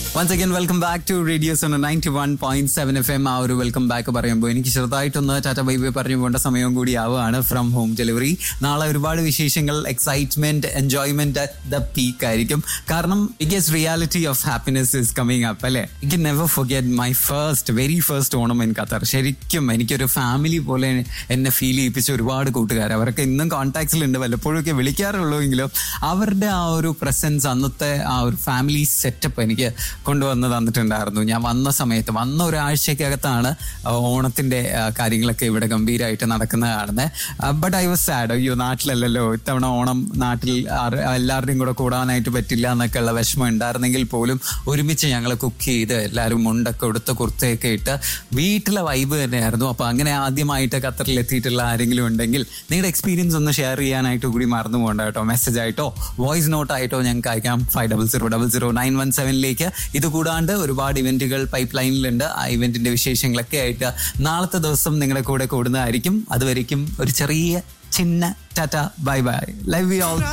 once again welcome back to radio zone ninety one point seven F M ആ ഒരു welcome back പറയുമ്പോൾ എനിക്ക് ചെറുതായിട്ടൊന്ന് ടാറ്റ ബൈ ബൈ പറഞ്ഞു പോകേണ്ട സമയവും കൂടി ആവുകയാണ് ഫ്രം ഹോം ഡെലിവറി നാളെ ഒരുപാട് വിശേഷങ്ങൾ excitement enjoyment at the peak ആയിരിക്കും കാരണം it reality of happiness is coming up അല്ലേ എനിക്ക് never forget my first very first Onam in Qatar ശരിക്കും എനിക്കൊരു ഫാമിലി പോലെ എന്നെ ഫീൽ ചെയ്യിപ്പിച്ച ഒരുപാട് കൂട്ടുകാർ അവരൊക്കെ ഇന്നും കോൺടാക്ട്സിലുണ്ട് വല്ലപ്പോഴും ഒക്കെ വിളിക്കാറുള്ളൂ എങ്കിലും അവരുടെ ആ ഒരു പ്രസൻസ് അന്നത്തെ ആ ഒരു ഫാമിലി സെറ്റപ്പ് എനിക്ക് കൊണ്ടുവന്ന് തന്നിട്ടുണ്ടായിരുന്നു ഞാൻ വന്ന സമയത്ത് വന്ന ഒരാഴ്ചക്കകത്താണ് ആ, ഓണത്തിന്റെ ആ, കാര്യങ്ങളൊക്കെ ഇവിടെ ഗംഭീരമായിട്ട് നടക്കുന്നത് കാണുന്നത് ബട്ട് ഐ വാസ് സാഡ് അയ്യോ നാട്ടിലല്ലല്ലോ ഇത്തവണ ഓണം നാട്ടിൽ ആറ് എല്ലാവരുടെയും കൂടെ കൂടാനായിട്ട് പറ്റില്ല എന്നൊക്കെ ഉള്ള വിഷമം ഉണ്ടായിരുന്നെങ്കിൽ പോലും ഒരുമിച്ച് ഞങ്ങൾ കുക്ക് ചെയ്ത് എല്ലാവരും മുണ്ടൊക്കെ ഉടുത്ത കുർത്തയൊക്കെ ഇട്ട് വീട്ടിലെ വൈബ് തന്നെയായിരുന്നു അപ്പൊ അങ്ങനെ ആദ്യമായിട്ട് ഖത്തറിൽ എത്തിയിട്ടുള്ള ആരെങ്കിലും ഉണ്ടെങ്കിൽ നിങ്ങളുടെ എക്സ്പീരിയൻസ് ഒന്ന് ഷെയർ ചെയ്യാനായിട്ട് കൂടി മറന്നു പോകണ്ട കേട്ടോ മെസ്സേജ് ആയിട്ടോ വോയിസ് നോട്ട് ആയിട്ടോ ഞങ്ങൾക്ക് അയക്കാം five double zero double zero nine one സെവനിലേക്ക് ഇത് കൂടാണ്ട് ഒരുപാട് ഇവന്റുകൾ പൈപ്പ് ലൈനിലുണ്ട് ആ ഇവന്റിന്റെ വിശേഷങ്ങളൊക്കെ ആയിട്ട് നാളത്തെ ദിവസം നിങ്ങളുടെ കൂടെ കൂടുന്നതായിരിക്കും അതുവരയ്ക്കും ഒരു ചെറിയ ചിന്ന tata bye bye love you all